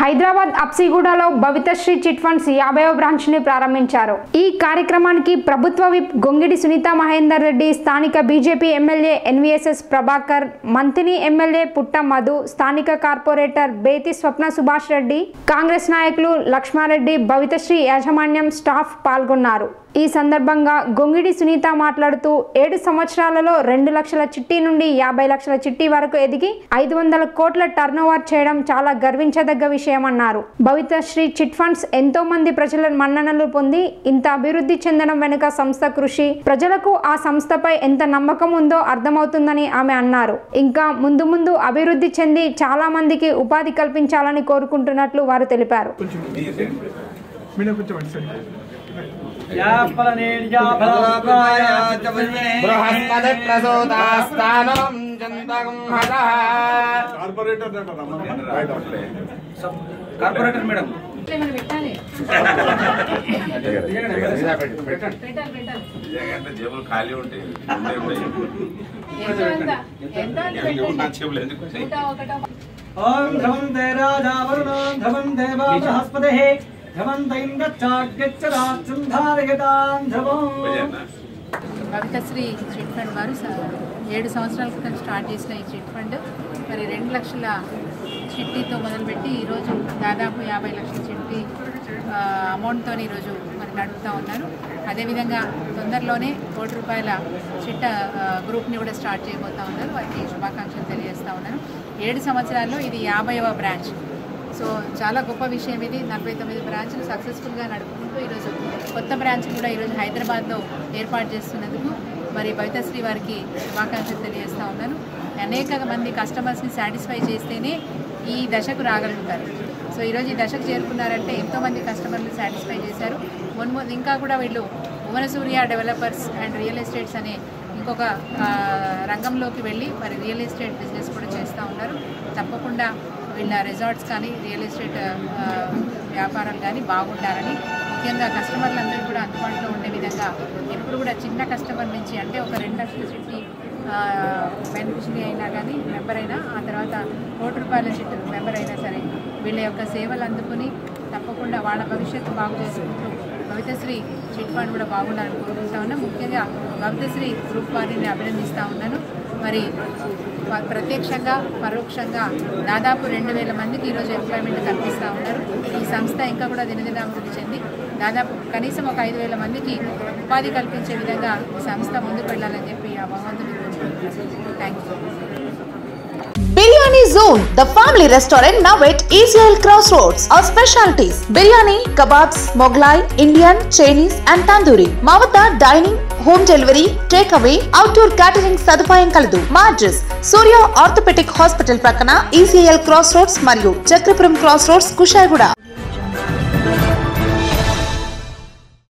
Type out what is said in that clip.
హైదరాబాద్ అప్సిగూడలో Bhavithasri chit funds యాభైవ branch ని ప్రారంభించారు ఈ కార్యక్రమానికి ప్రభుత్వ విప్ గొంగిడి సునీత మహేందర్ రెడ్డి స్థానిక BJP MLA NVSS Prabhakar Manthani MLA Putta Madhu స్థానిక కార్పొరేటర్ బేతి స్వప్న సుభాష్ రెడ్డి కాంగ్రెస్ నాయకులు లక్ష్మారెడ్డి భవితశ్రీ యాజమాన్యం స్టాఫ్ పాల్గొన్నారు ఈ సందర్భంగా గొంగిడి సునీత మాట్లాడుతూ ఏడు సంవత్సరాలలో రెండు లక్షల చిట్టి నుండి యాభై లక్షల చిట్టి వరకు ఎదిగి ఐదు వందల కోట్ల టర్నోవర్ చేయడం చాలా గర్వించదగ్గ విషయమన్నారు భవితశ్రీ చిట్ ఫండ్స్ ఎంతో మంది ప్రజల మన్ననలు పొంది ఇంత అభివృద్ధి చెందడం వెనుక సంస్థ కృషి ప్రజలకు ఆ సంస్థపై ఎంత నమ్మకం ఉందో అర్థమవుతుందని ఆమె అన్నారు ఇంకా ముందు ముందు అభివృద్ధి చెంది చాలా మందికి ఉపాధి కల్పించాలని కోరుకుంటున్నట్లు వారు తెలిపారు కొంచెం మీడియం కొంచెం అటు సైడ్ బృహస్పతి ప్రసూతాస్థానం చందకం హరః కార్పొరేటర్ కార్పొరేటర్ మేడం నిజంగా జేబులు ఖాళీ ఉంటాయి నా జేబులు ఎందుకు ఉంటాయి? ఓం ధ్రువంతే రాజా వరుణోం ధ్రువంతే వా బృహస్పతిః ధ్రువంతైం గచ్చాగచ్చరాత్రం ధారయతాం ధ్రువం భజన. కవితశ్రీ చిట్ ఫండ్ వారు స- ఏడు సంవత్సరాల క్రితం స్టార్ట్ చేసిన ఈ చిట్ ఫండ్ మరి రెండు లక్షల చిట్టీతో మొదలుపెట్టి ఈరోజు దాదాపు యాభై లక్షల చిట్టి అమౌంట్తో ఈరోజు మరి నడుపుతూ ఉన్నారు అదేవిధంగా తొందరలోనే కోటి రూపాయల చిట్ట ఆ, గ్రూప్ని కూడా స్టార్ట్ చేయబోతా ఉన్నారు వారికి శుభాకాంక్షలు తెలియజేస్తూ ఉన్నాను ఏడు సంవత్సరాల్లో ఇది యాభైవ బ్రాంచ్ సో చాలా గొప్ప విషయం ఇది నలభై తొమ్మిది బ్రాంచ్లు సక్సెస్ఫుల్గా నడుపుకుంటూ ఈరోజు కొత్త బ్రాంచ్ కూడా ఈరోజు హైదరాబాద్లో ఏర్పాటు చేస్తున్నందుకు మరి భవితశ్రీ వారికి శుభాకాంక్షలు తెలియజేస్తూ ఉన్నాను అనేక మంది కస్టమర్స్ని సాటిస్ఫై చేస్తేనే ఈ దశకు రాగలుగుతారు సో ఈరోజు ఈ దశకు చేరుకున్నారంటే ఎంతోమంది కస్టమర్లు సాటిస్ఫై చేశారు మున్ము ఇంకా కూడా వీళ్ళు Bhuvanasurya developers and real estates అనే ఇంకొక ఆ, రంగంలోకి వెళ్ళి మరి రియల్ ఎస్టేట్ బిజినెస్ కూడా చేస్తూ ఉన్నారు తప్పకుండా వీళ్ళ రిసార్ట్స్ కానీ రియల్ ఎస్టేట్ ఆ, వ్యాపారాలు కానీ బాగుండాలని ముఖ్యంగా కస్టమర్లందరూ కూడా అందుబాటులో ఉండే విధంగా ఎప్పుడు కూడా చిన్న కస్టమర్ నుంచి అంటే ఒక రెండు లక్షల చిట్టి బెనిఫిషరీ అయినా కానీ మెంబర్ అయినా ఆ తర్వాత కోటి రూపాయల చిట్టు మెంబర్ అయినా సరే వీళ్ళ యొక్క సేవలు అందుకుని తప్పకుండా వాళ్ళ భవిష్యత్తు బాగు చేసుకుంటూ భవితశ్రీ చిట్ ఫండ్ కూడా బాగుండాలని కోరుకుంటా ఉన్నాను ముఖ్యంగా భవితశ్రీ గ్రూప్ వారిని అభినందిస్తూ ఉన్నాను మరి ప- ప్రత్యక్షంగా పరోక్షంగా దాదాపు రెండు వేల మందికి ఈరోజు ఎంప్లాయ్మెంట్ కల్పిస్తూ ఉన్నారు ఈ సంస్థ ఇంకా కూడా దినదినాభివృద్ధి చెంది దాదాపు కనీసం ఒక ఐదు వేల మందికి ఉపాధి కల్పించే విధంగా ఈ సంస్థ ముందుకు వెళ్ళాలని చెప్పి ఆ భగవంతుని కోరుకుంటున్నాను thank you biryani zone the family restaurant now at ECL cross roads our specialities biryani kebabs Mughlai Indian Chinese and tandoori మా వద్ద dining home delivery take away outdoor catering సదుపాయం కలదు మా అడ్రస్ సూర్య ఆర్థోపెటిక్ హాస్పిటల్ ప్రక్కన ఈసీఎల్ క్రాస్ రోడ్స్ మరియు చక్రపురం క్రాస్ రోడ్స్ కుషాయిగూడ